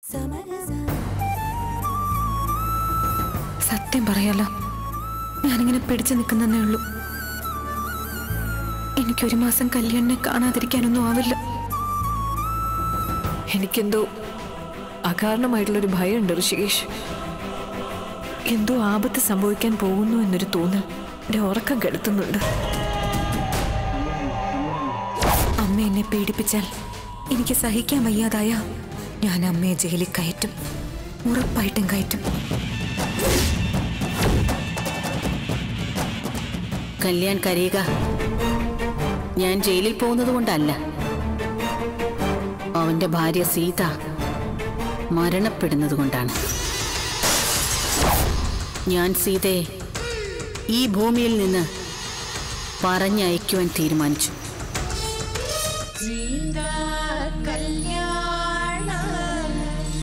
സത്യം പറയാലോ ഞാനിങ്ങനെ പിടിച്ചു നിൽക്കുന്നതേ ഉള്ളൂ എനിക്കൊരു മാസം കല്യാണിനെ കാണാതിരിക്കാനൊന്നും ആവില്ല എനിക്കെന്തോ അകാരണമായിട്ടുള്ളൊരു ഭയമുണ്ട് ഋഷികേഷ് എന്തോ ആപത്ത് സംഭവിക്കാൻ പോകുന്നു എന്നൊരു തോന്നൽ എൻ്റെ ഉറക്കം കെടുത്തുന്നുണ്ട് അമ്മ എന്നെ പീഡിപ്പിച്ചാൽ എനിക്ക് സഹിക്കാൻ വയ്യാതായ ഞാൻ അമ്മയെ ജയിലിൽ കയറ്റും ഉറപ്പായിട്ടും കയറ്റും കല്യാൺ കരയുക ഞാൻ ജയിലിൽ പോകുന്നത് കൊണ്ടല്ല അവന്റെ ഭാര്യ സീത മരണപ്പെടുന്നത് കൊണ്ടാണ് ഞാൻ സീതയെ ഈ ഭൂമിയിൽ നിന്ന് പറഞ്ഞയക്കുവാൻ തീരുമാനിച്ചു